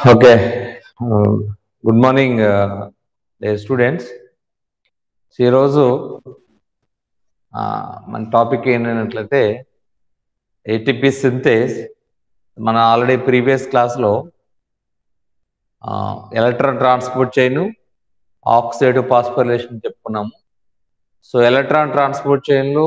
Okay good morning students ఈరోజు ఆ, మన టాపిక్ ఏంటంటే ఏటీపీ సింథేస్ మన ఆల్రెడీ ప్రీవియస్ క్లాస్లో electron transport chain oxide phosphorylation చెప్పుకున్నాము సో ఎలక్ట్రాన్ ట్రాన్స్పోర్ట్ చైన్లో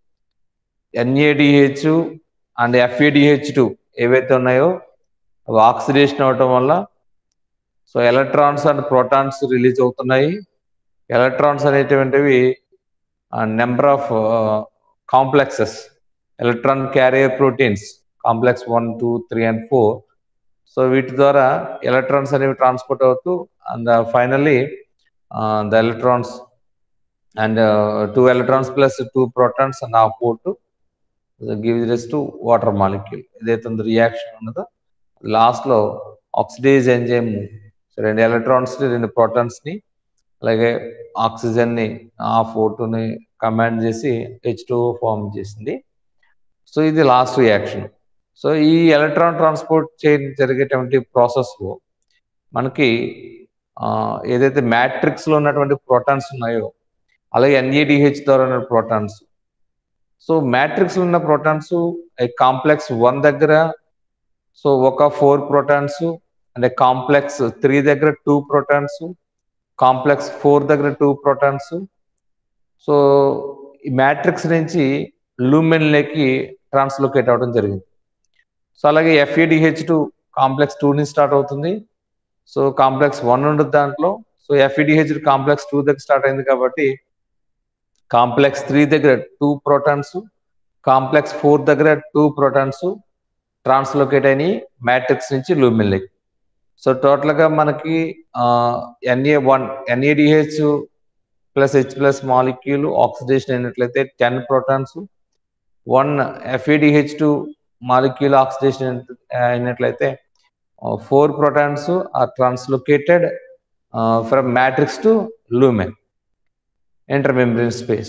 ఎన్ఏడిహెచ్ అండ్ ఎఫ్ఏడిహెచ్ టూ ఏవైతే ఉన్నాయో అవి ఆక్సిడేషన్ అవటం వల్ల so electrons and protons release అవుతున్నాయి ఎలక్ట్రాన్స్ అనేటువంటివి number of complexes electron carrier proteins complex one two three and four so వీటి ద్వారా ఎలక్ట్రాన్స్ అనేవి ట్రాన్స్పోర్ట్ అవుతూ and finally the electrons and two electrons plus two protons and uh four to give rise to water molecule ఏదైతే reaction ఉన్నదో last లో oxidize enzyme రెండు electrons ని రెండు ప్రోటాన్స్ ని అలాగే ఆక్సిజన్ ని ఆ ఫోటోని కమాండ్ చేసి హెచ్ టూ ఫార్మ్ చేసింది సో ఇది లాస్ట్ రియాక్షన్ సో ఈ ఎలక్ట్రాన్ ట్రాన్స్పోర్ట్ చైన్ జరిగేటువంటి ప్రాసెస్ లో మనకి ఆ, ఏదైతే మ్యాట్రిక్స్ లో ఉన్నటువంటి ప్రోటాన్స్ ఉన్నాయో అలాగే ఎన్ఏడిహెచ్ ద్వారా ఉన్న ప్రోటాన్స్ సో మ్యాట్రిక్స్ ఉన్న ప్రోటాన్స్ కాంప్లెక్స్ వన్ దగ్గర సో ఒక ఫోర్ ప్రోటాన్స్ అంటే కాంప్లెక్స్ త్రీ దగ్గర టూ ప్రోటాన్స్ కాంప్లెక్స్ ఫోర్ దగ్గర టూ ప్రోటాన్స్ సో ఈ మ్యాట్రిక్స్ నుంచి లూమెన్లోకి ట్రాన్స్లోకేట్ అవ్వడం జరిగింది సో అలాగే ఎఫ్ఏడిహెచ్ టూ కాంప్లెక్స్ టూ నుంచి స్టార్ట్ అవుతుంది సో కాంప్లెక్స్ వన్ ఉండదు దాంట్లో సో ఎఫ్ఈడిహెచ్ కాంప్లెక్స్ టూ దగ్గర స్టార్ట్ అయింది కాబట్టి కాంప్లెక్స్ త్రీ దగ్గర టూ ప్రోటాన్స్ కాంప్లెక్స్ ఫోర్ దగ్గర టూ ప్రోటాన్స్ ట్రాన్స్లోకేట్ అయినాయి మ్యాట్రిక్స్ నుంచి లూమిన్లకి సో టోటల్గా మనకి NA one NADH plus H plus molecule oxidation అయినట్లయితే ten protons one FADH two molecule oxidation అయినట్లయితే four protons are translocated from matrix to lumen intermembrane space.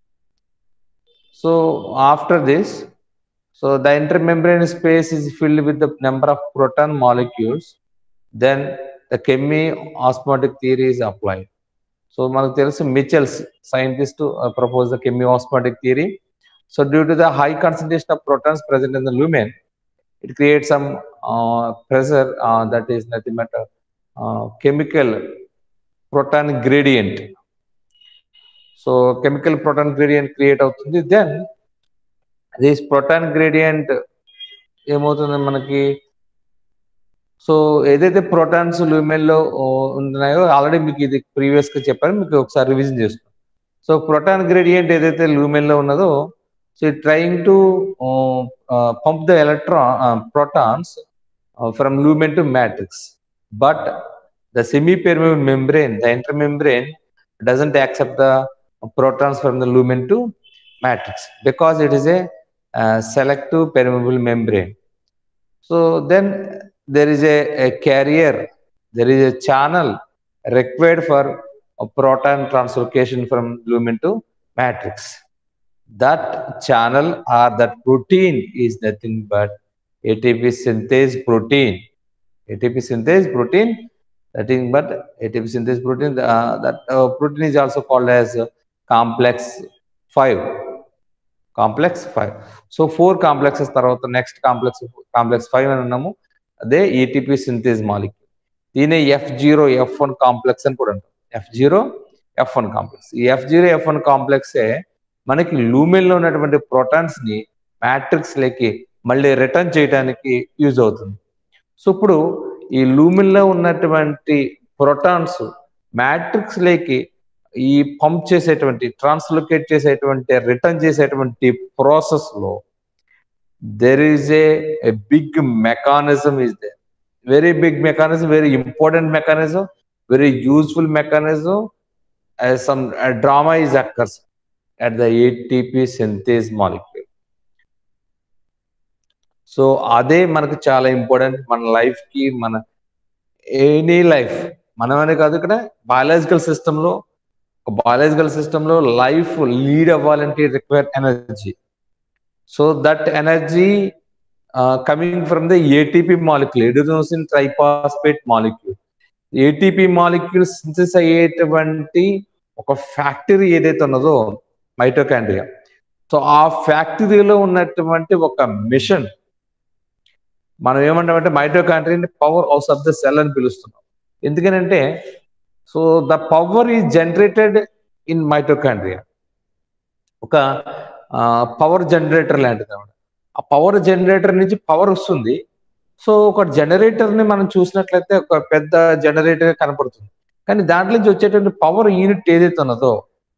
So after this, so the intermembrane space is filled with the number of proton molecules. Then the chemi-osmotic theory is applied. So మనకు తెలుసు Mitchell's scientist propose the chemi-osmotic theory. So due to the high concentration of protons present in the lumen, it creates some uh, pressure uh, that is nothing but a uh, chemical proton gradient. So chemical proton gradient create అవుతుంది then this proton gradient ఏమవుతుంది మనకి so ఏదైతే protons లూమెన్లో ఉన్నాయో already మీకు ఇది previous గా చెప్పాను మీకు ఒకసారి రివిజన్ చేస్తాను సో ప్రోటాన్ గ్రేడియంట్ ఏదైతే లూమెన్లో ఉన్నదో so trying to pump the electron protons from lumen to matrix but the semi permeable membrane the inter membrane doesn't accept the protons from the lumen to matrix because it is a uh, selective permeable membrane. So then there is a, a carrier, there is a channel required for a proton translocation from lumen to matrix. That channel or that protein is nothing but ATP synthase protein. ATP synthase protein nothing but ATP synthase protein. Uh, that uh, protein is also called as uh, complex 5. Complex five so four complexes తర్వాత next complex complex five అని ఉన్నాము అదే ATP synthase molecule దీనే F zero F one complex అని కూడా అంటాం F zero F one complex ఈ F zero F one కాంప్లెక్సే మనకి లూమెన్ లో ఉన్నటువంటి ప్రోటాన్స్ ని మ్యాట్రిక్స్ లేకి మళ్ళీ రిటర్న్ చేయడానికి యూజ్ అవుతుంది సో ఇప్పుడు ఈ లూమిన్ లో ఉన్నటువంటి ప్రోటాన్స్ మ్యాట్రిక్స్ లేకి ఈ పంప్ చేసేటువంటి ట్రాన్స్లోకేట్ చేసేటువంటి రిటర్న్ చేసేటువంటి ప్రాసెస్ లో there is a big mechanism is they very big mechanism very important mechanism very useful mechanism some drama is occurs at the ATP synthase molecule so అదే మనకు చాలా important మన life కి మన any life మనమనే కాదు ఇక్కడ బయాలజికల్ సిస్టమ్ లో బయాలజికల్ సిస్టమ్ లో లైఫ్ లీడ్ అవ్వాలంటే require energy so that energy coming from the ATP molecule adenosine triphosphate molecule ATP molecule synthesis అయ్యేటువంటి ఒక ఫ్యాక్టరీ ఏదైతే ఉన్నదో మైటోకాండ్రియా సో ఆ ఫ్యాక్టరీలో ఉన్నటువంటి ఒక మిషన్ మనం ఏమంటామంటే మైటోకాండ్రియాని power house of the cell అని పిలుస్తున్నాం ఎందుకనంటే so the power is generated in mitochondria ఒక పవర్ జనరేటర్ లాంటిది అనమాట ఆ పవర్ జనరేటర్ నుంచి పవర్ వస్తుంది సో ఒక జనరేటర్ ని మనం చూసినట్లయితే ఒక పెద్ద జనరేటర్ కనపడుతుంది కానీ దాంట్లో నుంచి వచ్చేటువంటి పవర్ యూనిట్ ఏదైతే ఉన్నదో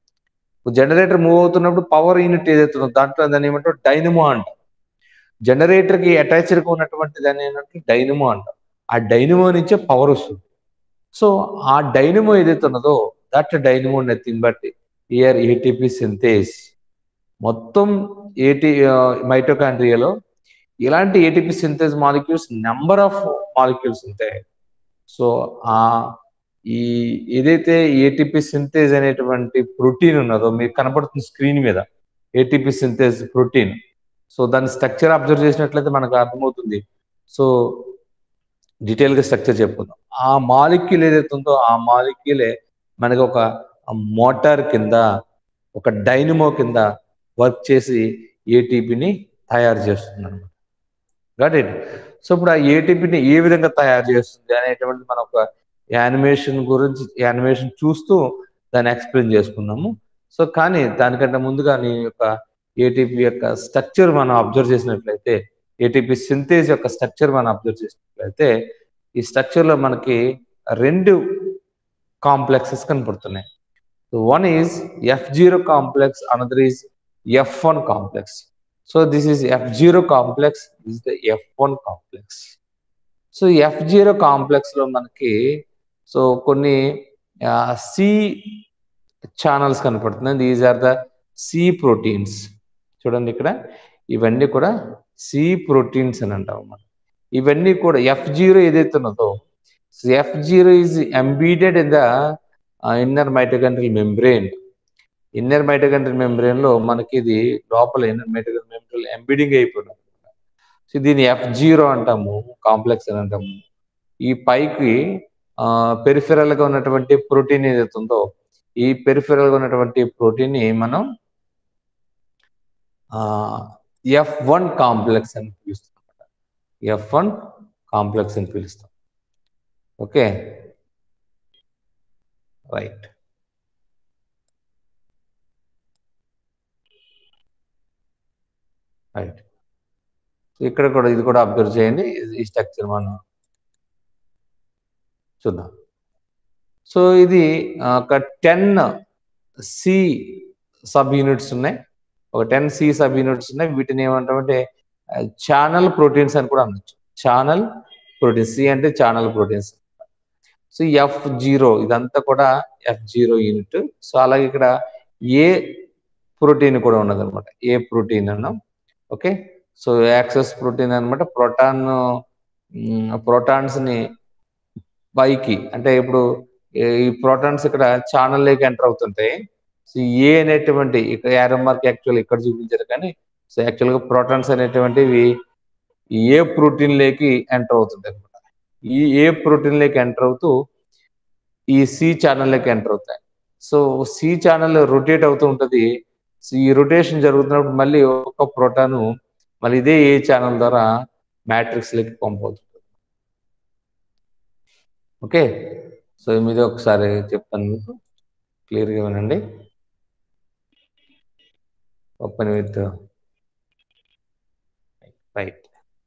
జనరేటర్ మూవ్ అవుతున్నప్పుడు పవర్ యూనిట్ ఏదైతే ఉన్నదో దాంట్లో దాన్ని ఏమంటారు డైనమో అంటాం జనరేటర్ కి అటాచ్డ్ గా ఉన్నటువంటి దాన్ని ఏంటంటే డైనమో అంటాం ఆ డైనమో నుంచే పవర్ వస్తుంది సో ఆ డైనమో ఏదైతే ఉన్నదో that dynamo nothing but ear ATP synthase మొత్తం ఏటీ మైటోకాండ్రియాలో ఇలాంటి ATP synthase molecules number of molecules ఉంటాయి సో ఆ ఈ ఏదైతే ఏటీపీ సింథేజ్ అనేటువంటి ప్రోటీన్ ఉన్నదో మీకు కనపడుతుంది స్క్రీన్ మీద ఏటీపీ సింథేజ్ ప్రోటీన్ సో దాని స్ట్రక్చర్ అబ్జర్వ్ చేసినట్లయితే మనకు అర్థమవుతుంది సో డీటెయిల్ గా స్ట్రక్చర్ చెప్పుకుందాం ఆ మాలిక్యూల్ ఏదైతే ఉందో ఆ మాలిక్యూలే మనకి ఒక మోటార్ కింద ఒక డైనమో కింద వర్క్ చేసి ఏటీపీని తయారు చేస్తుంది అనమాట గాట్ ఇట్ సో ఇప్పుడు ఆ ఏటీపీని ఏ విధంగా తయారు చేస్తుంది అనేటువంటి మన ఒక యానిమేషన్ గురించి యానిమేషన్ చూస్తూ దాన్ని ఎక్స్ప్లెయిన్ చేసుకున్నాము సో కానీ దానికంటే ముందుగా నీ యొక్క ఏటీపీ యొక్క స్ట్రక్చర్ మనం అబ్జర్వ్ చేసినట్లయితే ఏటీపీ సింథేజ్ యొక్క స్ట్రక్చర్ మనం అబ్జర్వ్ చేసినట్లయితే ఈ స్ట్రక్చర్ లో మనకి రెండు కాంప్లెక్సెస్ కనపడుతున్నాయి one is F zero complex another is F one complex so this is F zero complex is the F one complex so F zero complex లో మనకి సో కొన్ని సి ఛానల్స్ కనపడుతున్నాయి these are the C proteins చూడండి ఇక్కడ ఇవన్నీ కూడా C proteins అని అంటాం అన్నమాట ఇవన్నీ కూడా ఎఫ్ జీరో ఏదైతే ఉన్నదో F zero is embedded in the inner mitochondrial membrane inner mitochondrial membrane లో మనకి ఇది లోపల ఇన్నర్ మైటోకాండ్రియల్ మెంబ్రెయిన్ ఎంబీడింగ్ అయిపోయింది సో దీన్ని ఎఫ్ జీరో అంటాము కాంప్లెక్స్ అని అంటాము ఈ పైకి పెరిఫెరల్ గా ఉన్నటువంటి ప్రోటీన్ ఏదైతే ఉందో ఈ పెరిఫెరల్ గా ఉన్నటువంటి ప్రోటీన్ ని మనం ఎఫ్ వన్ కాంప్లెక్స్ అని పిలుస్తాం ఎఫ్ వన్ కాంప్లెక్స్ అని పిలుస్తాం ఓకే రైట్ రైట్ ఇక్కడ కూడా ఇది కూడా అబ్జర్వ్ చేయండి ఈ స్ట్రక్చర్ మనం చూద్దాం సో ఇది ఒక టెన్ సి సబ్ యూనిట్స్ ఉన్నాయి ఒక టెన్ సి సబ్ యూనిట్స్ ఉన్నాయి వీటిని ఏమంటామంటే ఛానల్ ప్రోటీన్స్ అని కూడా అనొచ్చు ఛానల్ ప్రోటీన్స్ సి అంటే channel proteins so F zero ఇదంతా కూడా ఎఫ్ జీరో యూనిట్ సో అలాగే ఇక్కడ ఏ ప్రోటీన్ కూడా ఉన్నది అనమాట ఏ ప్రోటీన్ అన్నాం ఓకే సో యాక్సెస్ ప్రోటీన్ అనమాట ప్రోటాన్ ప్రోటాన్స్ ని పైకి అంటే ఇప్పుడు ఈ ప్రోటాన్స్ ఇక్కడ ఛానల్లోకి ఎంటర్ అవుతుంటాయి సో ఏ అనేటువంటి ఇక్కడ యారో మార్క్ యాక్చువల్ ఇక్కడ చూపించారు కానీ సో యాక్చువల్గా ప్రోటాన్స్ అనేటువంటివి ఏ ప్రోటీన్ లేకి ఎంటర్ అవుతుంటాయి అనమాట ఈ ఏ ప్రోటీన్ లేకి ఎంటర్ అవుతూ ఈ సి ఛానల్లోకి ఎంటర్ అవుతాయి సో సి ఛానల్ రొటేట్ అవుతూ ఉంటుంది సో ఈ రొటేషన్ జరుగుతున్నప్పుడు మళ్ళీ ఒక ప్రోటాను మళ్ళీ ఇదే ఏ ఛానల్ ద్వారా మ్యాట్రిక్స్ లకి పంపవుతుంది ఓకే సో మీద ఒకసారి చెప్తాను మీకు క్లియర్గా వినండి ఓపెన్ విత్ రైట్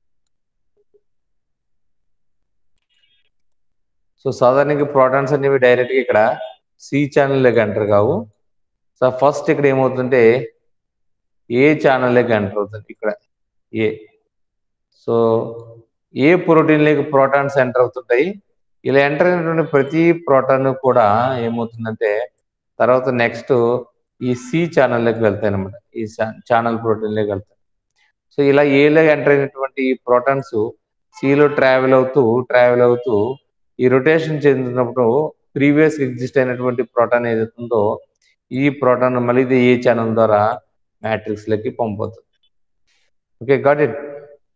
సో సాధారణంగా ప్రోటాన్స్ అనేవి డైరెక్ట్గా ఇక్కడ సి ఛానల్లోకి ఎంటర్ కావు సో ఫస్ట్ ఇక్కడ ఏమవుతుంటే ఏ ఛానల్లోకి ఎంటర్ అవుతుంది ఇక్కడ ఏ సో ఏ ప్రోటీన్లోకి ప్రోటాన్స్ ఎంటర్ అవుతుంటాయి ఇలా ఎంటర్ అయినటువంటి ప్రతి ప్రోటాన్ కూడా ఏమవుతుందంటే తర్వాత నెక్స్ట్ ఈ సి ఛానల్లోకి వెళ్తాయి అనమాట ఈ ఛానల్ ప్రోటీన్లోకి వెళ్తాయి సో ఇలా ఏలో ఎంటర్ అయినటువంటి ప్రోటాన్స్ సిలో ట్రావెల్ అవుతూ ట్రావెల్ అవుతూ ఈ రొటేషన్ చెందినప్పుడు ప్రీవియస్ ఎగ్జిస్ట్ అయినటువంటి ప్రోటాన్ ఏదైతుందో ఈ ప్రోటాన్ మళ్ళీ ఇది ఏ ఛానల్ ద్వారా మ్యాట్రిక్స్ లకి పంపుతుంది okay got it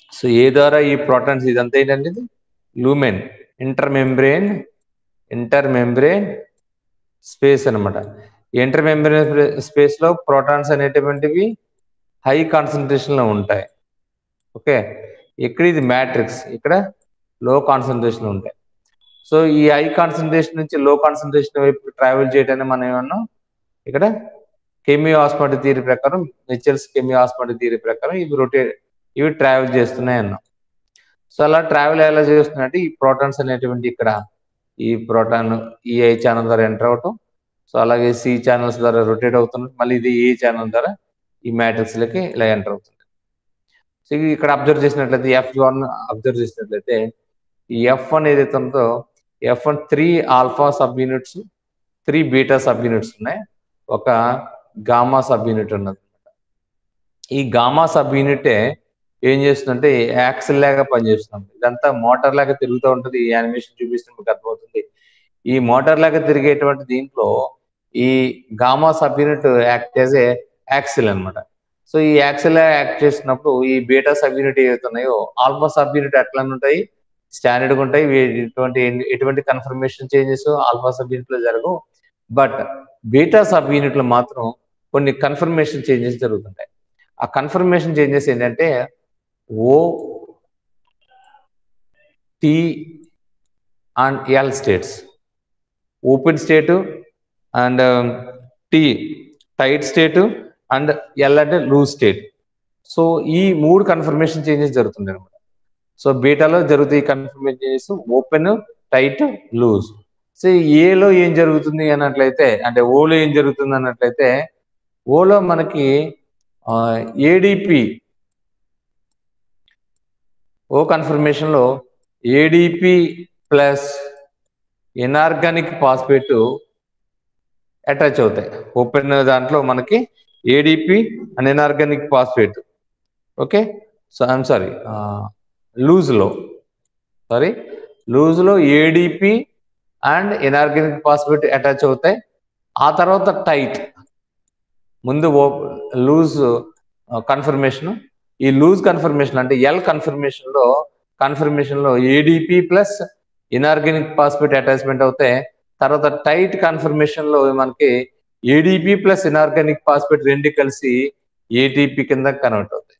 so A ద్వారా ఈ ప్రోటాన్స్ ఇదంతా ఏంటంటే ఇది lumen inter membrane inter membrane space అనమాట ఇంటర్ మెంబ్రెయిన్ స్పేస్ లో ప్రోటాన్స్ అనేటువంటివి హై కాన్సన్ట్రేషన్ లో ఉంటాయి ఓకే ఇక్కడ ఇది మ్యాట్రిక్స్ ఇక్కడ లో కాన్సన్ట్రేషన్ ఉంటాయి సో ఈ హై కాన్సన్ట్రేషన్ నుంచి లో కాన్సన్ట్రేషన్ వైపు ట్రావెల్ చేయడానికి మనం ఏమన్నా ఇక్కడ కెమియో ఆస్మాటిక్ థియరీ ప్రకారం మిచెల్స్ కెమియో ఆస్మాటిక్ థియరీ ప్రకారం ఇవి రొటేట్ ఇవి ట్రావెల్ చేస్తున్నాయి అన్నాం సో అలా ట్రావెల్ ఎలా చేస్తున్నాయంటే ఈ ప్రోటాన్స్ అనేటువంటి ఇక్కడ ఈ ప్రోటాన్ ఈ ఐ ఛానల్ ద్వారా ఎంటర్ అవటం సో అలాగే సి ఛానల్స్ ద్వారా రొటేట్ అవుతుంది మళ్ళీ ఇది ఏ ఛానల్ ద్వారా ఈ మ్యాట్రిక్స్ లకి ఇలా ఎంటర్ అవుతుంది సో ఇది ఇక్కడ అబ్జర్వ్ చేసినట్లయితే ఎఫ్ వన్ అబ్జర్వ్ చేసినట్లయితే ఈ ఎఫ్ వన్ ఏదైతే ఉందో F one three alpha subunits three beta subunits ఉన్నాయి ఒక గామా సబ్ యూనిట్ ఉన్నది ఈ గామా సబ్ యూనిటే ఏం చేస్తుందంటే యాక్సిల్ లాగా పనిచేస్తున్నాం ఇదంతా మోటార్ లాగా తిరుగుతూ ఉంటుంది ఈ యానిమేషన్ చూపిస్తే మీకు అర్థమవుతుంది ఈ మోటార్ లాగా తిరిగేటువంటి దీంట్లో ఈ gamma subunit act as a axle అనమాట సో ఈ యాక్సిల్ యాక్ట్ చేసినప్పుడు ఈ బీటా సబ్ యూనిట్ ఏవైతే ఉన్నాయో ఆల్ఫా సబ్ యూనిట్ ఎట్లా ఉంటాయి స్టాండర్డ్గా ఉంటాయి ఎటువంటి ఎటువంటి conformation changes alpha subunit లో జరగవు బట్ బీటా సబ్ యూనిట్ లో మాత్రం కొన్ని కన్ఫర్మేషన్ చేంజెస్ జరుగుతుంటాయి ఆ కన్ఫర్మేషన్ చేంజెస్ ఏంటంటే O T and L states open state and T tight state and L అంటే లూజ్ స్టేట్ సో ఈ మూడు కన్ఫర్మేషన్ చేంజెస్ జరుగుతుంది అనమాట సో బీటాలో జరుగుతాయి conformation changes open tight loose so ఏలో ఏం జరుగుతుంది అన్నట్లయితే అంటే ఓలో ఏం జరుగుతుంది అన్నట్లయితే ఓలో మనకి ఏడిపి ఓ కన్ఫర్మేషన్ లో ADP plus inorganic phosphate attach అవుతాయి ఓపెన్ దాంట్లో మనకి ADP and inorganic phosphate okay so I'm sorry లూజ్లో సారీ లూజ్లో ADP and inorganic phosphate attach అవుతాయి ఆ తర్వాత టైట్ ముందు లూజ్ కన్ఫర్మేషన్ ఈ లూజ్ కన్ఫర్మేషన్ అంటే ఎల్ కన్ఫర్మేషన్ లో కన్ఫర్మేషన్ లో ADP plus inorganic phosphate attachment అవుతే తర్వాత టైట్ కన్ఫర్మేషన్ లో మనకి ఏడిపి ప్లస్ ఇనార్గానిక్ ఫాస్ఫేట్ రెండు కలిసి ఏటీపీ కింద కన్వర్ట్ అవుతాయి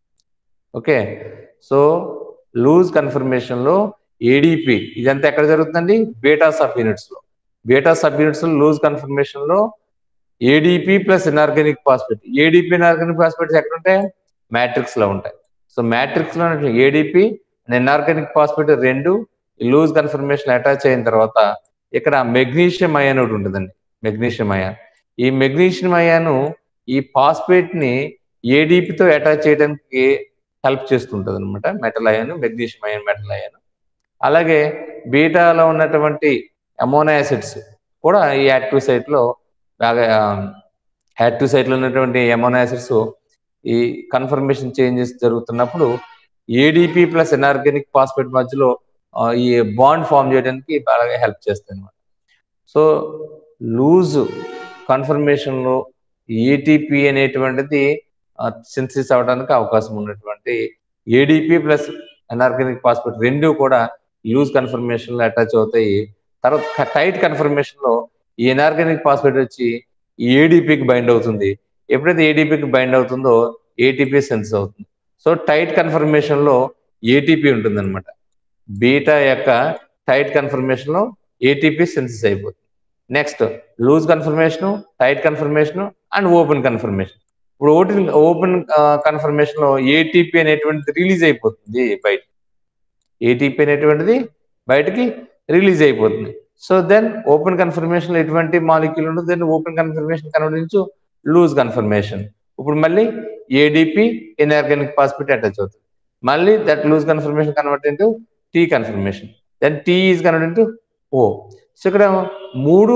ఓకే సో లూజ్ కన్ఫర్మేషన్ లో ఏడిపి ఇదంతా ఎక్కడ జరుగుతుందండి బీటా సబ్ యూనిట్స్ లో బీటా సబ్ యూనిట్స్ లో లూజ్ కన్ఫర్మేషన్ లో ADP plus inorganic phosphate ADP inorganic phosphates ఎక్కడ ఉంటాయి మ్యాట్రిక్స్ లో ఉంటాయి సో మ్యాట్రిక్స్ లో ఏడిపి ఇనార్గానిక్ ఫాస్ఫేట్ రెండు లూజ్ కన్ఫర్మేషన్ అటాచ్ అయిన తర్వాత ఇక్కడ మెగ్నీషియం అయాన్ ఒకటి ఉంటుందండి మెగ్నీషియం అయాన్ ఈ మెగ్నీషియం అయాను ఈ ఫాస్ఫేట్ ని ఏడిపితో అటాచ్ చేయడానికి హెల్ప్ చేస్తుంటది అనమాట metal ion magnesium ion metal ion అలాగే బీటాలో ఉన్నటువంటి అమోనో యాసిడ్స్ కూడా ఈ యాక్టివ్ సైట్ లో బాగా యాక్టివ్ సైట్ లో ఉన్నటువంటి అమోనో యాసిడ్స్ ఈ కన్ఫర్మేషన్ చేంజెస్ జరుగుతున్నప్పుడు ఏడిపి ప్లస్ ఎనార్గానిక్ ఫాస్ఫేట్ మధ్యలో ఈ బాండ్ ఫామ్ చేయడానికి బాగా హెల్ప్ చేస్తాయి అనమాట సో లూజ్ కన్ఫర్మేషన్ లో ఏటీపీ అనేటువంటిది సింథసిస్ అవడానికి అవకాశం ఉన్నటువంటి ఏడిపి ప్లస్ ఎనార్గానిక్ ఫాస్ఫేట్ రెండు కూడా లూజ్ కన్ఫర్మేషన్ లో అటాచ్ అవుతాయి తర్వాత టైట్ కన్ఫర్మేషన్ లో ఈ ఎనార్గానిక్ ఫాస్ఫేట్ వచ్చి ఏడిపికి బైండ్ అవుతుంది ఎప్పుడైతే ఏడిపికి బైండ్ అవుతుందో ఏటీపీ సెన్స్ అవుతుంది సో టైట్ కన్ఫర్మేషన్ లో ఏటీపీ ఉంటుంది అనమాట బీటా యొక్క టైట్ కన్ఫర్మేషన్ లో ఏటీపీ సెన్సెస్ అయిపోతుంది next loose conformation tight conformation and open conformation ఇప్పుడు ఓపెన్ ఓపెన్ కన్ఫర్మేషన్ లో ఏటీపీ అనేటువంటిది రిలీజ్ అయిపోతుంది బయట ఏటీపీ అనేటువంటిది బయటకి రిలీజ్ అయిపోతుంది సో దెన్ ఓపెన్ కన్ఫర్మేషన్ లో ఎటువంటి మాలిక్యూల్ ఉండదు then open conformation convert loose conformation ఇప్పుడు మళ్ళీ ఏడిపి ఇన్ఆర్గానిక్ ఫాస్ఫేట్ అటాచ్ అవుతుంది మళ్ళీ that loose conformation convert into T conformation then T is convert into O so ఇక్కడ మూడు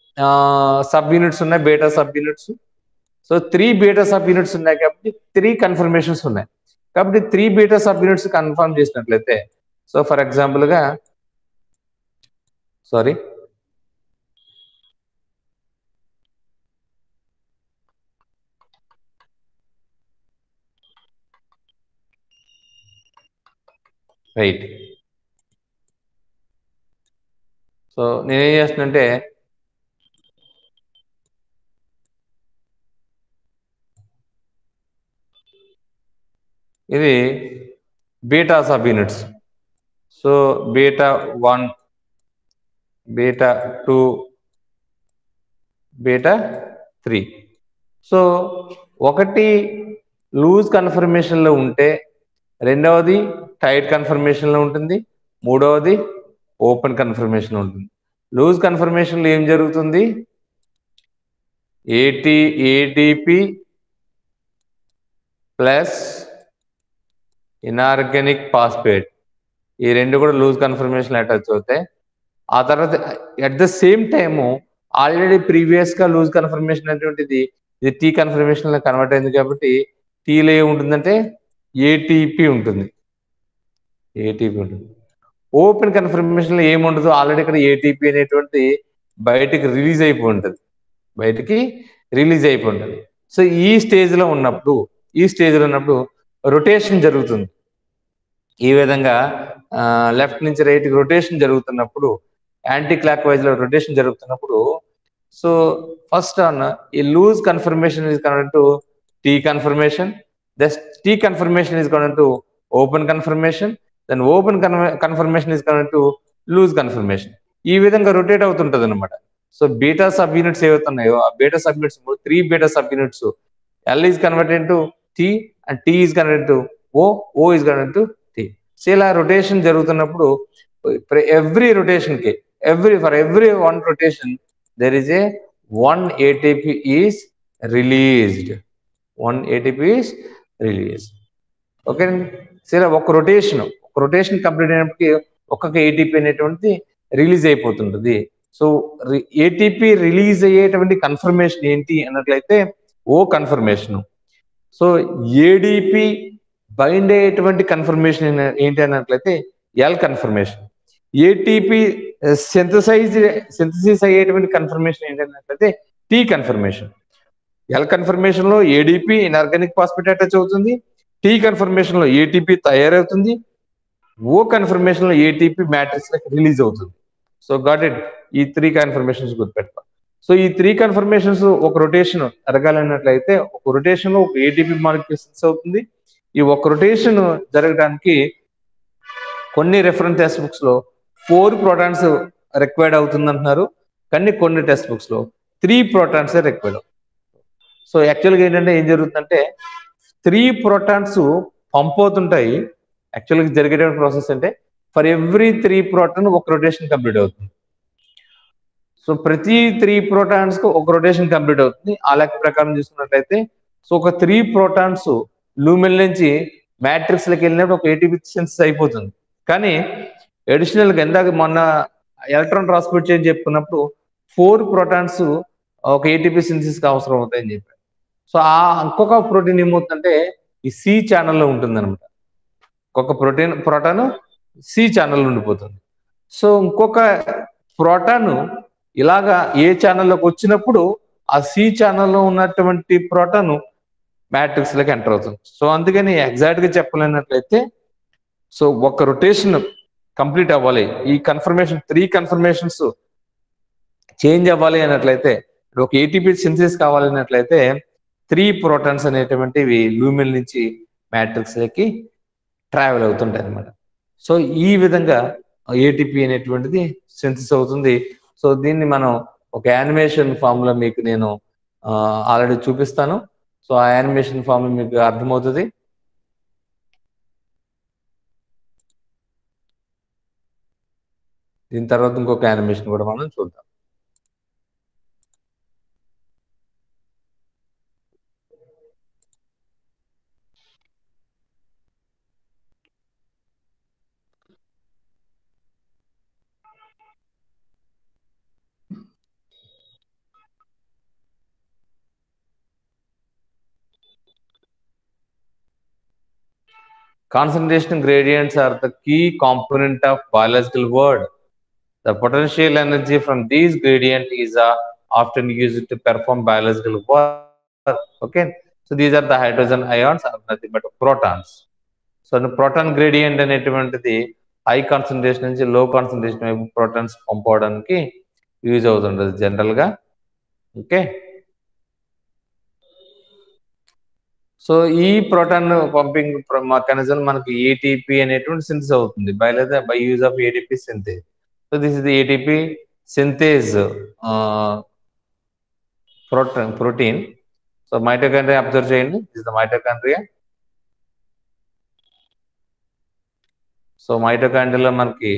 సబ్ యూనిట్స్ ఉన్నాయి beta subunits so three beta subunits ఉన్నాయి కాబట్టి three conformations ఉన్నాయి కాబట్టి three beta subunits confirm చేసినట్లయితే so for example గా sorry right so నేనేం చేస్తున్నంటే ఇది beta subunits so beta one beta two beta three so ఒకటి లూజ్ కన్ఫర్మేషన్లో ఉంటే రెండవది టైట్ కన్ఫర్మేషన్లో ఉంటుంది మూడవది ఓపెన్ కన్ఫర్మేషన్ ఉంటుంది లూజ్ కన్ఫర్మేషన్లో ఏం జరుగుతుంది ఏటీ ఏటీపీ ప్లస్ ఇనార్గానిక్ పాస్పేట్ ఈ రెండు కూడా లూజ్ కన్ఫర్మేషన్ అటాచ్ అవుతాయి ఆ తర్వాత at the same time already previous గా లూజ్ కన్ఫర్మేషన్ అనేటువంటిది ఇది టీ కన్ఫర్మేషన్ లో కన్వర్ట్ అయింది కాబట్టి టీలో ఏముంటుందంటే ఏటీపీ ఉంటుంది ఏటీపీ ఉంటుంది ఓపెన్ కన్ఫర్మేషన్ లో ఏముండదు ఆల్రెడీ ఇక్కడ ఏటీపీ అనేటువంటి బయటికి రిలీజ్ అయిపోయి ఉంటుంది బయటికి రిలీజ్ అయిపోయి ఉంటుంది సో ఈ స్టేజ్ లో ఉన్నప్పుడు ఈ స్టేజ్ లో ఉన్నప్పుడు రొటేషన్ జరుగుతుంది ఈ విధంగా లెఫ్ట్ నుంచి రైట్ రొటేషన్ జరుగుతున్నప్పుడు యాంటీ క్లాక్ వైజ్ లో రొటేషన్ జరుగుతున్నప్పుడు సో ఫస్ట్ ఆన్ ఈ loose conformation is connect to T conformation thus T conformation is connect to open conformation then open conformation is connect to loose conformation ఈ విధంగా rotate అవుతుంటది అనమాట so beta subunits ఏవైతున్నాయో ఆ beta subunits three beta subunits L is converted to T and T is converted to O O is converted to T so ఇలా rotation జరుగుతున్నప్పుడు every rotation కి every for every one rotation there is a one ATP is released one ATP is release okay so ఇలా ఒక rotation ఒక rotation complete అయినప్పటికీ ఒక్కొక్క ATP అనేటువంటిది release అయిపోతుంటుంది సో ఏటీపీ రిలీజ్ అయ్యేటువంటి కన్ఫర్మేషన్ ఏంటి అన్నట్లయితే O conformation so ADP bind అయ్యేటువంటి కన్ఫర్మేషన్ ఏంటి అన్నట్లయితే L conformation ATP synthesize synthesis అయ్యేటువంటి కన్ఫర్మేషన్ ఏంటి అన్నట్లయితే టీ కన్ఫర్మేషన్ ఎల్ కన్ఫర్మేషన్ లో ఏడిపి ఇన్ఆర్గానిక్ ఫాస్ఫేట్ అటాచ్ అవుతుంది టీ కన్ఫర్మేషన్ లో ఏటీపీ తయారవుతుంది ఓ కన్ఫర్మేషన్ లో ఏటీపీ మ్యాట్రిక్స్ రిలీజ్ అవుతుంది సో గాట్ ఇట్ ఈ త్రీ కన్ఫర్మేషన్స్ గుర్తుపెట్టుకో సో ఈ త్రీ కన్ఫర్మేషన్స్ ఒక రొటేషన్ జరగాలన్నట్లయితే ఒక రొటేషన్ లో ఒక ఏటీపీ మాలిక్యూల్స్ అవుతుంది ఈ ఒక రొటేషన్ జరగడానికి కొన్ని రెఫరెన్స్ టెక్స్ట్ బుక్స్ లో ఫోర్ ప్రోటాన్స్ రిక్వైర్డ్ అవుతుంది అంటున్నారు కానీ కొన్ని టెక్స్ట్ బుక్స్ లో త్రీ ప్రోటాన్స్ రిక్వైర్డ్ సో యాక్చువల్గా ఏంటంటే ఏం జరుగుతుందంటే త్రీ ప్రోటాన్స్ పంప్ అవుతుంటాయి యాక్చువల్గా జరిగే ప్రాసెస్ అంటే ఫర్ ఎవ్రీ త్రీ ప్రోటాన్ ఒక రొటేషన్ కంప్లీట్ అవుతుంది సో ప్రతి త్రీ ప్రోటాన్స్ కు ఒక రొటేషన్ కంప్లీట్ అవుతుంది ఆ లెక్క ప్రకారం చూసుకున్నట్లయితే సో ఒక త్రీ ప్రోటాన్స్ లూమెల్ నుంచి మ్యాట్రిక్స్ లకి వెళ్ళినప్పుడు ఒక ఏటీపీ సెన్సెస్ అయిపోతుంది కానీ అడిషనల్ గా ఇందాక మొన్న ఎలక్ట్రాన్ ట్రాన్స్పోర్ట్ చేయని చెప్పుకున్నప్పుడు ఫోర్ ప్రోటాన్స్ ఒక ఏటీపీ సింథసిస్ కి అవసరం అవుతాయని చెప్పారు సో ఆ ఇంకొక ప్రోటీన్ ఏమవుతుందంటే ఈ సి ఛానల్లో ఉంటుంది అనమాట ఒక్కొక్క ప్రోటీన్ ప్రోటాన్ సి ఛానల్ ఉండిపోతుంది సో ఇంకొక ప్రోటాన్ ఇలాగా ఏ ఛానల్లోకి వచ్చినప్పుడు ఆ సి ఛానల్లో ఉన్నటువంటి ప్రోటాన్ మ్యాట్రిక్స్ లోకి ఎంటర్ అవుతుంది సో అందుకని ఎగ్జాక్ట్ గా చెప్పలేనట్లయితే సో ఒక రొటేషన్ కంప్లీట్ అవ్వాలి ఈ కన్ఫర్మేషన్ త్రీ కన్ఫర్మేషన్స్ చేంజ్ అవ్వాలి అన్నట్లయితే ఇప్పుడు ఒక ఏటీపీ సింథసిస్ కావాలి అన్నట్లయితే త్రీ ప్రోటాన్స్ అనేటువంటివి లూమిల్ నుంచి మ్యాట్రిక్స్ లకి ట్రావెల్ అవుతుంటాయి అనమాట సో ఈ విధంగా ఏటీపీ అనేటువంటిది సింథసిస్ అవుతుంది సో దీన్ని మనం ఒక యానిమేషన్ ఫామ్ లో మీకు నేను ఆల్రెడీ చూపిస్తాను సో ఆ యానిమేషన్ ఫామ్ మీకు అర్థమవుతుంది దీని తర్వాత ఇంకొక యానిమేషన్ కూడా మనం చూద్దాం concentration gradients are the key component of biological world. The potential energy from these gradient is uh, often used to perform biological work. Okay, so these are the hydrogen ions are nothing but protons. So proton gradient అనేటువంటిది high concentration నుంచి low concentration వైపు protons పంపడానికి use అవుతుంటుంది జనరల్గా okay so ఈ proton pumping mechanism మనకి ATP అనేటువంటి synthesis అవుతుంది బై లేదా by use of ATP synthase so this is the ATP synthase protein protein so mitochondria observe చేయండి ఇస్ ద మైటోకాండ్రియా సో మైటోకాండ్రియాలో మనకి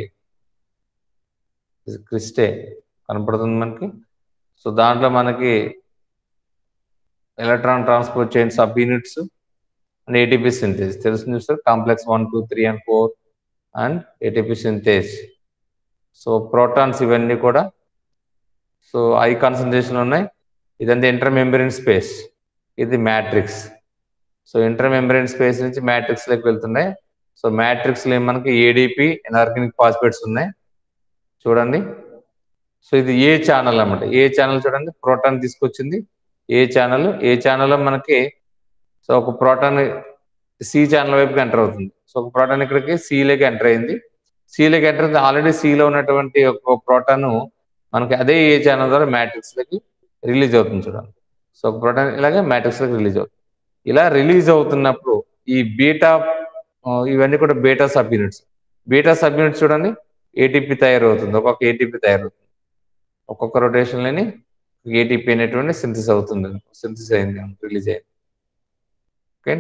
క్రిస్టే కనపడుతుంది మనకి సో దాంట్లో మనకి electron transport chain subunits and ATP synthase తెలుస్తుంది sir complex one two three and four and ATP synthase so protons ఇవన్నీ కూడా సో హై కాన్సన్ట్రేషన్ ఉన్నాయి ఇదంతా ఇంటర్ మెంబ్రెయిన్ స్పేస్ ఇది matrix so inter membrane space నుంచి matrix లోకి వెళ్తున్నాయి so matrix లో మనకి ఏడిపి ఎనార్గానిక్ ఫాస్ఫేట్స్ ఉన్నాయి చూడండి సో ఇది ఏ ఛానల్ అన్నమాట ఏ ఛానల్ చూడండి ప్రోటాన్ తీసుకొచ్చింది ఏ ఛానల్ ఏ ఛానల్లో మనకి సో ఒక ప్రోటాన్ సి ఛానల్ వైపుకి ఎంటర్ అవుతుంది సో ఒక ప్రోటాన్ ఇక్కడికి సిలోకి ఎంటర్ అయింది సిలోకి ఎంటర్ అయింది ఆల్రెడీ సిలో ఉన్నటువంటి ఒక ప్రోటాన్ మనకి అదే ఏ ఛానల్ ద్వారా మ్యాట్రిక్స్ లకి రిలీజ్ అవుతుంది చూడండి సో ఒక ప్రోటాన్ ఇలాగే మ్యాట్రిక్స్ లకి రిలీజ్ అవుతుంది ఇలా రిలీజ్ అవుతున్నప్పుడు ఈ బీటా ఇవన్నీ కూడా beta subunits beta subunits చూడండి ఏటీపీ తయారవుతుంది ఒక్కొక్క ఏటీపీ తయారవుతుంది ఒక్కొక్క రొటేషన్లోని ఏటీపీ అనేటువంటి సింథసిస్ అవుతుంది సింథసిస్ అయింది రిలీజ్ అయింది ఓకే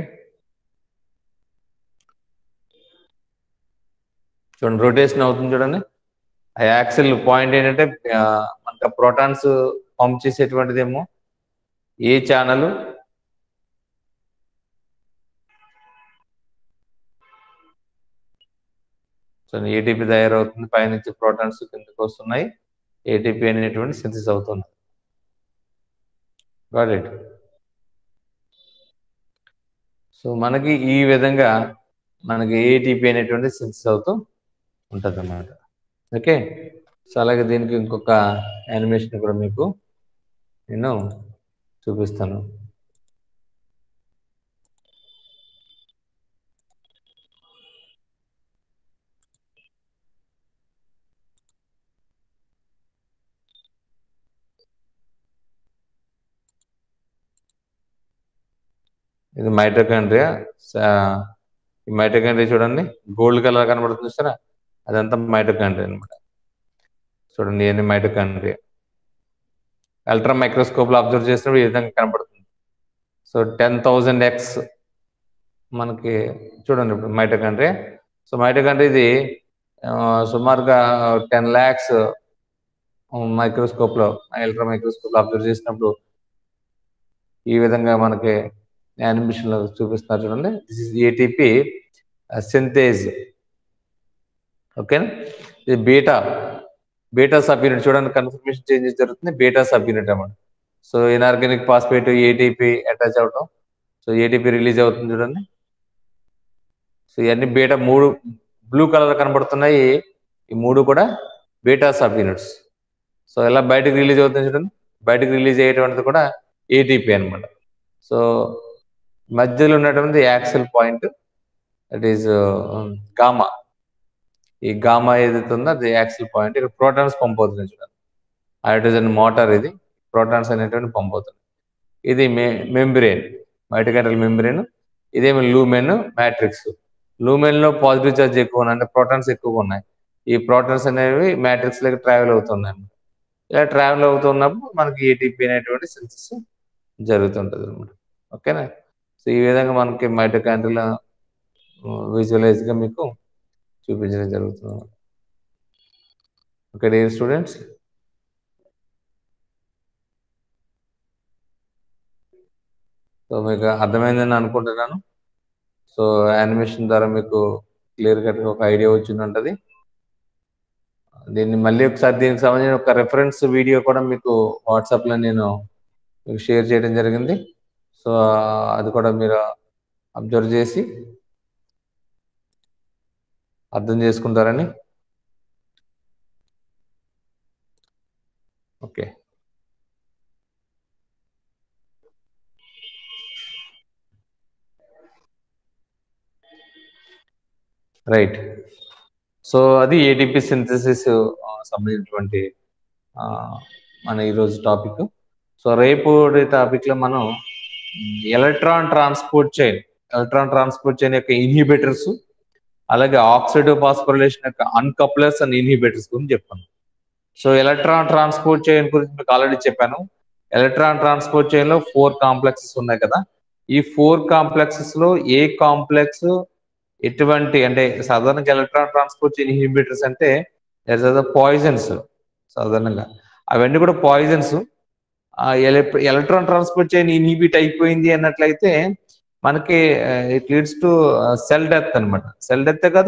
చూడండి రొటేషన్ అవుతుంది చూడండి ఆ యాక్సిల్ పాయింట్ ఏంటంటే మనకి ప్రోటాన్స్ పంప్ చేసేటువంటిదేమో ఏ ఛానల్ సో ఏటీపీ తయారవుతుంది పైనుంచి ప్రోటాన్స్ కిందకి వస్తున్నాయి ఏటీపీ అనేటువంటి సింథసిస్ అవుతుంది గాట్ ఇట్ సో మనకి ఈ విధంగా మనకి ఏటీపీ అనేటువంటి సింథసిస్ అవుతూ ఉంటుంది అన్నమాట ఓకే సో అలాగే దీనికి ఇంకొక యానిమేషన్ కూడా మీకు నేను చూపిస్తాను ఇది మైటోకాండ్రియా ఈ మైటోకాండ్రియా చూడండి గోల్డ్ కలర్ కనబడుతుంది సరే అదంతా మైటోకాండ్రియా అనమాట చూడండి ఇవన్నీ మైటోకాండ్రియా అల్ట్రా మైక్రోస్కోప్ లో అబ్జర్వ్ చేసినప్పుడు ఈ విధంగా కనబడుతుంది సో టెన్ థౌజండ్ ఎక్స్ మనకి చూడండి ఇప్పుడు మైటోకాండ్రియా సో మైటోకాండ్రియా ఇది సుమారుగా టెన్ ల్యాక్స్ మైక్రోస్కోప్ లో అల్ట్రా మైక్రోస్కోప్ లో అబ్జర్వ్ చేసినప్పుడు ఈ విధంగా మనకి యానిమేషన్ లో చూపిస్తున్నారు చూడండి దిస్ ఇస్ ఏటీపీ సింథేజ్ ఓకేనా ఇది బీటా బీటా సబ్ యూనిట్ చూడండి కన్ఫర్మేషన్ చేంజెస్ జరుగుతుంది బీటా సబ్ యూనిట్ అన్నమాట so inorganic phosphate ATP attach అవటం సో ఏటీపీ రిలీజ్ అవుతుంది చూడండి సో ఇవన్నీ బీటా మూడు బ్లూ కలర్ కనబడుతున్నాయి ఈ మూడు కూడా బీటా సబ్ యూనిట్స్ సో ఎలా బయటకు రిలీజ్ అవుతుంది చూడండి బయటకు రిలీజ్ అయ్యేటువంటిది కూడా ఏటీపీ అనమాట సో మధ్యలో ఉన్నటువంటి axle point that is gamma ఈ గామా ఏదైతే ఉందో అది యాక్సెల్ పాయింట్ ఇక్కడ ప్రోటాన్స్ పంప్ అవుతుంది చూడండి హైడ్రోజన్ మోటార్ ఇది ప్రోటాన్స్ అనేటువంటి పంప్ అవుతుంది ఇది మే మెంబ్రెయిన్ మైటోకాండ్రియల్ మెంబ్రెయిన్ ఇదేమి లూమెన్ మ్యాట్రిక్స్ లూమెన్ లో పాజిటివ్ చార్జ్ ఎక్కువ ఉన్నాయి అంటే ప్రోటాన్స్ ఎక్కువ ఉన్నాయి ఈ ప్రోటాన్స్ అనేవి మ్యాట్రిక్స్ లకి ట్రావెల్ అవుతున్నాయి ఇలా ట్రావెల్ అవుతున్నప్పుడు మనకి ఏటీపీ అనేటువంటి సెన్సెస్ జరుగుతుంటది అనమాట ఓకేనా సో ఈ విధంగా మనకి మైటోకాండ్రియల్ విజువలైజ్ గా మీకు చూపించడం జరుగుతుంది ఓకే డియర్ స్టూడెంట్స్ సో మీకు అర్థమైందని అనుకుంటున్నాను సో యానిమేషన్ ద్వారా మీకు క్లియర్ కట్ ఒక ఐడియా వచ్చింది ఉంటుంది దీన్ని మళ్ళీ ఒకసారి దీనికి సంబంధించిన ఒక రెఫరెన్స్ వీడియో కూడా మీకు వాట్సాప్లో నేను మీకు షేర్ చేయడం జరిగింది సో అది కూడా మీరు అబ్జర్వ్ చేసి అర్థం చేసుకుంటారని ఓకే రైట్ సో అది ఏటీపీ సింథసిస్ సంబంధించినటువంటి ఆ, మన ఈరోజు టాపిక్ సో రేపు టాపిక్ లో మనం electron transport chain electron transport chain యొక్క ఇన్హిబిటర్స్ అలాగే ఆక్సిడో ఫాస్ఫోరిలేషన్ యొక్క అన్కప్లర్స్ అండ్ ఇన్హిబిటర్స్ గురించి చెప్పాను సో ఎలక్ట్రాన్ ట్రాన్స్పోర్ట్ చైన్ గురించి మీకు ఆల్రెడీ చెప్పాను ఎలక్ట్రాన్ ట్రాన్స్పోర్ట్ చైన్ లో ఫోర్ కాంప్లెక్సెస్ ఉన్నాయి కదా ఈ ఫోర్ కాంప్లెక్సెస్ లో ఏ కాంప్లెక్స్ ఎటువంటి అంటే సాధారణంగా ఎలక్ట్రాన్ ట్రాన్స్పోర్ట్ చైన్ ఇన్హిబిటర్స్ అంటే పాయిజన్స్ సాధారణంగా అవన్నీ కూడా poisons electron transport chain inhibit అయిపోయింది అన్నట్లయితే మనకి it leads to cell death అనమాట సెల్ డెత్ కాదు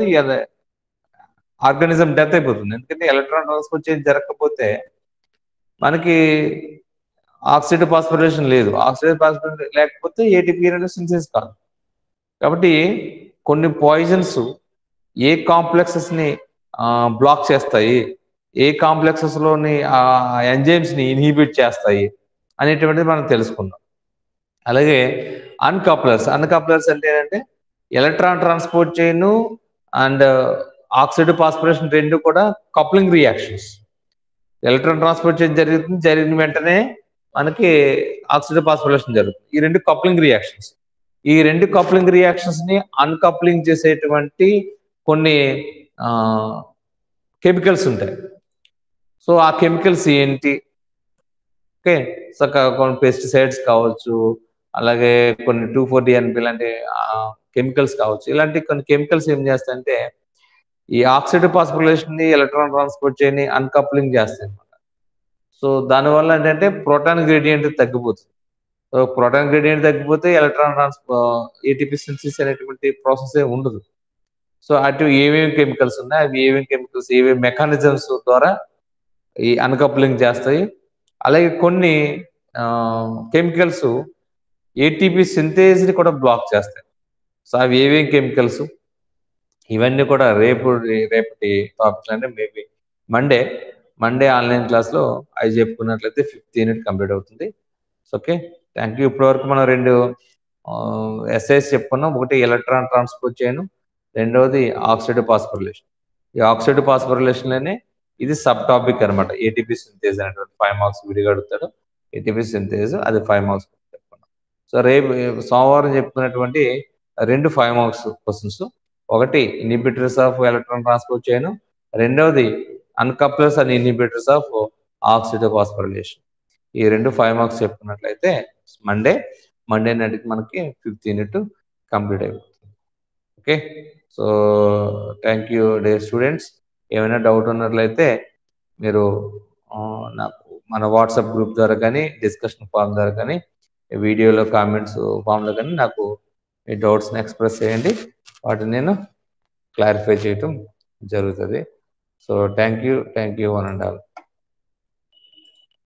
ఆర్గానిజం డెత్ అయిపోతుంది ఎందుకంటే ఎలక్ట్రాన్ ట్రాన్స్పోర్ట్ చైన్ జరగకపోతే మనకి ఆక్సిడ్ ఫాస్ఫరేషన్ లేదు ఆక్సిడ్ ఫాస్ఫరేషన్ లేకపోతే ఏటీపీ సింథసిస్ కాదు కాబట్టి కొన్ని పాయిజన్స్ ఏ కాంప్లెక్సెస్ ని బ్లాక్ చేస్తాయి ఏ కాంప్లెక్సెస్ లోని ఆ ఎంజైమ్స్ ని ఇన్హిబిట్ చేస్తాయి అనేటువంటిది మనం తెలుసుకుందాం అలాగే అన్కప్లర్స్ అన్కప్లర్స్ అంటే ఏంటంటే electron transport chain and oxidative phosphorylation రెండు కూడా coupling reactions electron transport chain జరుగుతుంది జరిగిన వెంటనే మనకి ఆక్సిడ్ ఫాస్ఫరేషన్ జరుగుతుంది ఈ రెండు కప్లింగ్ రియాక్షన్స్ ఈ రెండు కప్లింగ్ రియాక్షన్స్ ని అన్కప్లింగ్ చేసేటువంటి కొన్ని కెమికల్స్ ఉంటాయి సో ఆ కెమికల్స్ ఏంటి ఓకే సో కొన్ని పెస్టిసైడ్స్ కావచ్చు అలాగే కొన్ని టూ ఫోర్ డిఎన్పి లాంటి కెమికల్స్ కావచ్చు ఇలాంటి కొన్ని కెమికల్స్ ఏం చేస్తాయంటే ఈ ఆక్సిడ్ ఫాస్ఫోరిలేషన్ ని ఎలక్ట్రాన్ ట్రాన్స్పోర్ట్ చేయని అన్కప్లింగ్ చేస్తాయి అనమాట సో దానివల్ల ఏంటంటే ప్రోటాన్ గ్రేడియంట్ తగ్గిపోతుంది సో ప్రోటాన్ గ్రేడియంట్ తగ్గిపోతే ఎలక్ట్రాన్ ట్రాన్స్పో ఏటీపీ సింథసిస్ అనేటువంటి ప్రాసెస్ ఉండదు సో అటు ఏమేమి కెమికల్స్ ఉన్నాయి అవి ఏమేమి కెమికల్స్ ఏమేమి మెకానిజమ్స్ ద్వారా ఈ అన్కప్లింగ్ చేస్తాయి అలాగే కొన్ని కెమికల్స్ ఏటీపీ సింథేజ్ ని కూడా బ్లాక్ చేస్తాయి సో అవి ఏమేమి కెమికల్స్ ఇవన్నీ కూడా రేపు రేపటి టాపిక్స్ అంటే మేబీ మండే మండే ఆన్లైన్ క్లాస్లో అవి చెప్పుకున్నట్లయితే ఫిఫ్త్ యూనిట్ కంప్లీట్ అవుతుంది ఓకే థ్యాంక్ యూ ఇప్పటివరకు మనం రెండు ఎస్ఐస్ చెప్పుకున్నాం ఒకటి ఎలక్ట్రాన్ ట్రాన్స్పోర్ట్ చేయను రెండవది ఆక్సిడ్ ఫాస్ఫోరిలేషన్ ఈ ఆక్సిడ్ ఫాస్ఫోరిలేషన్లోనే ఇది సబ్ టాపిక్ అనమాట ఏటీపీ సింథేజ్ అనేటువంటి ఫైవ్ మార్క్స్ విడిగా అడుగుతాడు ఏటీపీ సింథేజ్ అది ఫైవ్ మార్క్స్ చెప్పుకున్నాం సో రేపు సోమవారం చెప్పుకున్నటువంటి రెండు ఫైవ్ మార్క్స్ క్వశ్చన్స్ ఒకటి inhibitors of electron transport chain రెండవది uncouplers and inhibitors of oxidative phosphorylation ఈ రెండు ఫైవ్ మార్క్స్ చెప్పుకున్నట్లయితే మండే మండే నాటికి మనకి ఫిఫ్త్ యూనిట్ కంప్లీట్ అయిపోతుంది okay so thank you day students ఏమైనా డౌట్ ఉన్నట్లయితే మీరు నాకు మన వాట్సాప్ గ్రూప్ ద్వారా కానీ డిస్కషన్ ఫామ్ ద్వారా కానీ వీడియోలో కామెంట్స్ ఫామ్లో కానీ నాకు మీ డౌట్స్ని ఎక్స్ప్రెస్ చేయండి వాటిని నేను క్లారిఫై చేయటం జరుగుతుంది so thank you thank you one and all